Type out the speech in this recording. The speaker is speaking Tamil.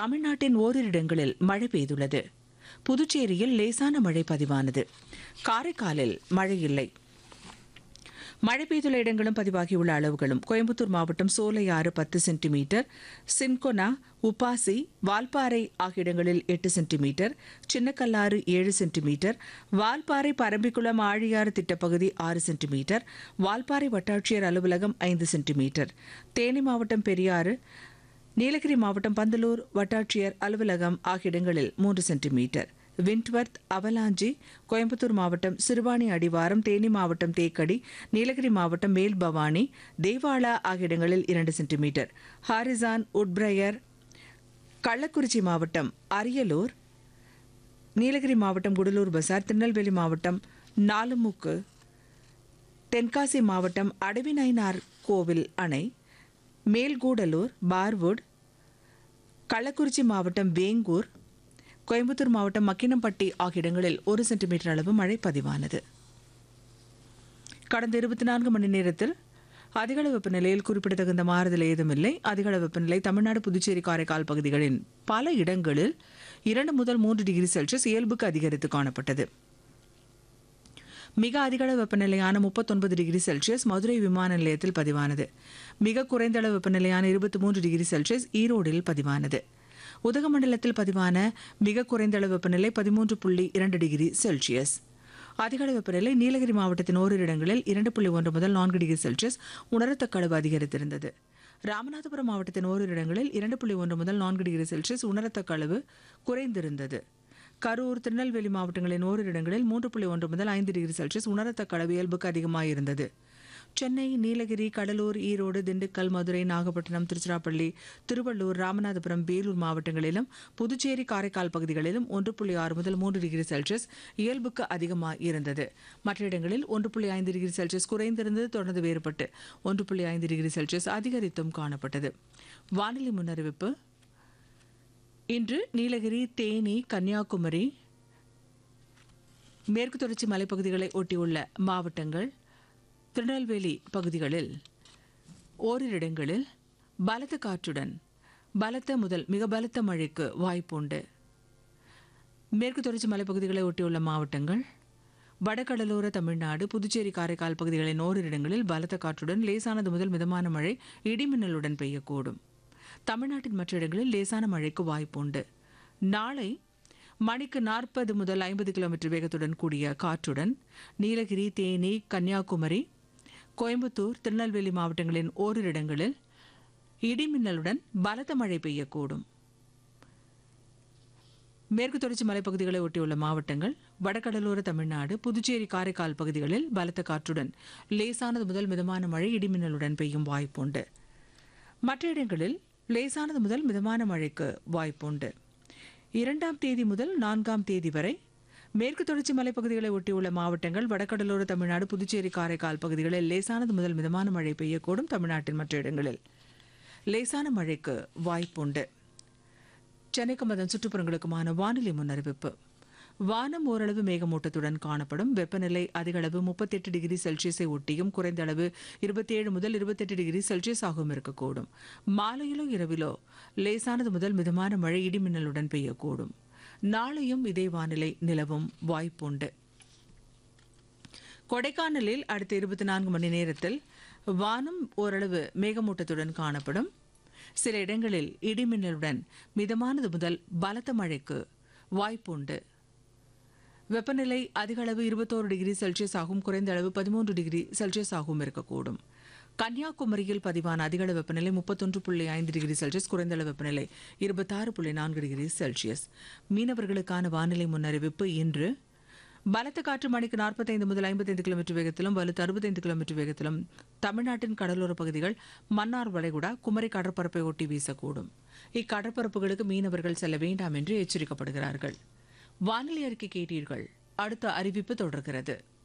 தமிழ்நாட்டின் ஓரிரு இடங்களில் மழை பெய்துள்ளது புதுச்சேரியில் லேசான மழை பதிவானது காரைக்காலில் மழை இல்லை மழை பெய்துள்ள இடங்களும் பதிவாகியுள்ள அளவுகளும் கோயம்புத்தூர் மாவட்டம் சோலையாறு பத்து சென்டிமீட்டர் சின்கொனா உப்பாசி வால்பாறை ஆகிய இடங்களில் எட்டு சென்டிமீட்டர் சின்னக்கல்லாறு ஏழு சென்டிமீட்டர் வால்பாறை பரம்பிக்குளம் ஆழியாறு திட்டப்பகுதி ஆறு சென்டிமீட்டர் வால்பாறை வட்டாட்சியர் அலுவலகம் ஐந்து சென்டிமீட்டர் தேனி மாவட்டம் பெரியாறு நீலகிரி மாவட்டம் பந்தலூர் வட்டாட்சியர் அலுவலகம் ஆகிய இடங்களில் மூன்று சென்டிமீட்டர் விண்ட்வர்த் அவலாஞ்சி கோயம்புத்தூர் மாவட்டம் சிறுவாணி அடிவாரம் தேனி மாவட்டம் தேக்கடி நீலகிரி மாவட்டம் மேல் பவானி தேவாலா ஆகிய இடங்களில் இரண்டு சென்டிமீட்டர் ஹாரிசான் உட்பிரயர் கள்ளக்குறிச்சி மாவட்டம் அரியலூர் நீலகிரி மாவட்டம் குடலூர் பசார் திருநெல்வேலி மாவட்டம் நாலுமுக்கு தென்காசி மாவட்டம் அடவிநயினார் கோவில் அணை மேல்கூடலூர் பார்வுட் கள்ளக்குறிச்சி மாவட்டம் வேங்கூர் கோயம்புத்தூர் மாவட்டம் மக்கினம்பட்டி ஆகிய இடங்களில் ஒரு சென்டிமீட்டர் அளவு மழை பதிவானது கடந்த இருபத்தி நான்கு மணி நேரத்தில் அதிகள வெப்பநிலையில் குறிப்பிடத்தகுந்த மாறுதல் ஏதுமில்லை அதிகள வெப்பநிலை தமிழ்நாடு புதுச்சேரி காரைக்கால் பகுதிகளின் பல இடங்களில் இரண்டு முதல் மூன்று டிகிரி செல்சியஸ் இயல்புக்கு அதிகரித்து காணப்பட்டது மிக அதிகளவு வெப்பநிலையான முப்பத்தொன்பது டிகிரி செல்சியஸ் மதுரை விமான நிலையத்தில் பதிவானது மிக குறைந்த அளவு வெப்பநிலையான இருபத்தி மூன்று டிகிரி செல்சியஸ் ஈரோடில் பதிவானது உதகமண்டலத்தில் பதிவான மிக குறைந்த அளவு வெப்பநிலை பதிமூன்று புள்ளி இரண்டு டிகிரி செல்சியஸ் அதிகளவு வெப்பநிலை நீலகிரி மாவட்டத்தின் ஓரிரு இடங்களில் இரண்டு புள்ளி ஒன்று முதல் நான்கு டிகிரி செல்சியஸ் உணரத்தக்க அளவு அதிகரித்திருந்தது ராமநாதபுரம் மாவட்டத்தின் ஓரிரு இடங்களில் இரண்டு புள்ளி ஒன்று முதல் நான்கு டிகிரி செல்சியஸ் உணரத்தக்க அளவு குறைந்திருந்தது கரூர் திருநெல்வேலி மாவட்டங்களின் ஓரிரு இடங்களில் மூன்று புள்ளி ஒன்று முதல் ஐந்து டிகிரி செல்சியஸ் உணரத்தக்க அளவு இயல்புக்கு அதிகமாக இருந்தது சென்னை நீலகிரி கடலூர் ஈரோடு திண்டுக்கல் மதுரை நாகப்பட்டினம் திருச்சிராப்பள்ளி திருவள்ளூர் ராமநாதபுரம் வேலூர் மாவட்டங்களிலும் புதுச்சேரி காரைக்கால் பகுதிகளிலும் ஒன்று புள்ளி ஆறு முதல் மூன்று டிகிரி செல்சியஸ் இயல்புக்கு அதிகமாக இருந்தது மற்ற இடங்களில் ஒன்று புள்ளி ஐந்து டிகிரி செல்சியஸ் குறைந்திருந்தது தொடர்ந்து வேறுபட்டு ஒன்று புள்ளி ஐந்து டிகிரி செல்சியஸ் அதிகரித்தும் காணப்பட்டது வானிலை முன்னறிவிப்பு இன்று நீலகிரி தேனி கன்னியாகுமரி மேற்கு தொடர்ச்சி மலைப்பகுதிகளை ஒட்டியுள்ள மாவட்டங்கள் திருநெல்வேலி பகுதிகளில் ஓரிரு இடங்களில் பலத்த காற்றுடன் பலத்த முதல் மிக பலத்த மழைக்கு வாய்ப்புண்டு மேற்கு தொடர்ச்சி மலைப்பகுதிகளை ஒட்டியுள்ள மாவட்டங்கள் வடகடலோர தமிழ்நாடு புதுச்சேரி காரைக்கால் பகுதிகளின் ஓரிரு இடங்களில் பலத்த காற்றுடன் லேசானது முதல் மிதமான மழை இடிமின்னலுடன் பெய்யக்கூடும் தமிழ்நாட்டின் மற்ற இடங்களில் லேசான மழைக்கு வாய்ப்புண்டு நாளை மணிக்கு நாற்பது முதல் ஐம்பது கிலோமீட்டர் வேகத்துடன் கூடிய காற்றுடன் நீலகிரி தேனி கன்னியாகுமரி கோயம்புத்தூர் திருநெல்வேலி மாவட்டங்களின் ஓரிரு இடங்களில் இடிமின்னலுடன் பலத்த மழை பெய்யக்கூடும் மேற்கு தொடர்ச்சி மலைப்பகுதிகளை ஒட்டியுள்ள மாவட்டங்கள் வடகடலோர தமிழ்நாடு புதுச்சேரி காரைக்கால் பகுதிகளில் பலத்த காற்றுடன் லேசானது முதல் மிதமான மழை இடிமின்னலுடன் பெய்யும் வாய்ப்புண்டு மற்ற இடங்களில் லேசானது முதல் மிதமான மழைக்கு வாய்ப்புண்டு இரண்டாம் தேதி முதல் நான்காம் தேதி வரை மேற்கு தொடர்ச்சி மலைப்பகுதிகளை ஒட்டியுள்ள மாவட்டங்கள் வடகடலோர தமிழ்நாடு புதுச்சேரி காரைக்கால் பகுதிகளில் லேசானது முதல் மிதமான மழை பெய்யக்கூடும் தமிழ்நாட்டின் மற்ற இடங்களில் லேசான மழைக்கு வாய்ப்புண்டு சென்னைக்கும் அதன் சுற்றுப்புறங்களுக்குமான வானிலை முன்னறிவிப்பு வானம் ஓரளவு மேகமூட்டத்துடன் காணப்படும் வெப்பநிலை அதிக அளவு முப்பத்தெட்டு டிகிரி செல்சியஸை ஒட்டியும் குறைந்த அளவு இருபத்தேழு முதல் இருபத்தெட்டு டிகிரி செல்சியஸ் ஆகவும் இருக்கக்கூடும் மாலையிலோ இரவிலோ லேசானது முதல் மிதமான மழை இடிமின்னலுடன் பெய்யக்கூடும் நாளையும் இதே வானிலை நிலவும் வாய்ப்புண்டு கொடைக்கானலில் அடுத்த இருபத்தி நான்கு மணி நேரத்தில் வானம் ஓரளவு மேகமூட்டத்துடன் காணப்படும் சில இடங்களில் இடிமின்னலுடன் மிதமானது முதல் பலத்த மழைக்கு வாய்ப்புண்டு வெப்பநிலை அதிக அளவு இருபத்தோரு டிகிரி செல்சியஸ் ஆகும் குறைந்த அளவு பதிமூன்று டிகிரி செல்சியஸ் ஆகவும் இருக்கக்கூடும் கன்னியாகுமரியில் பதிவான அதிகளவு வெப்பநிலை முப்பத்தொன்று புள்ளி ஐந்து டிகிரி செல்சியஸ் குறைந்த அளவு வெப்பநிலை இருபத்தாறு புள்ளி நான்கு டிகிரி செல்சியஸ் மீனவர்களுக்கான வானிலை முன்னறிவிப்பு இன்று பலத்த காற்று மணிக்கு நாற்பத்தைந்து முதல் ஐம்பத்தைந்து கிலோமீட்டர் வேகத்திலும் வலுத்து அறுபத்தைந்து கிலோமீட்டர் வேகத்திலும் தமிழ்நாட்டின் கடலோர பகுதிகள் மன்னார் வளைகுடா குமரி கடற்பரப்பை ஒட்டி வீசக்கூடும் இக்கடற்பரப்புகளுக்கு மீனவர்கள் செல்ல வேண்டாம் என்று எச்சரிக்கப்படுகிறார்கள் வானிலை அறிக்கை கேட்டீர்கள் அடுத்த அறிவிப்பு தொடர்கிறது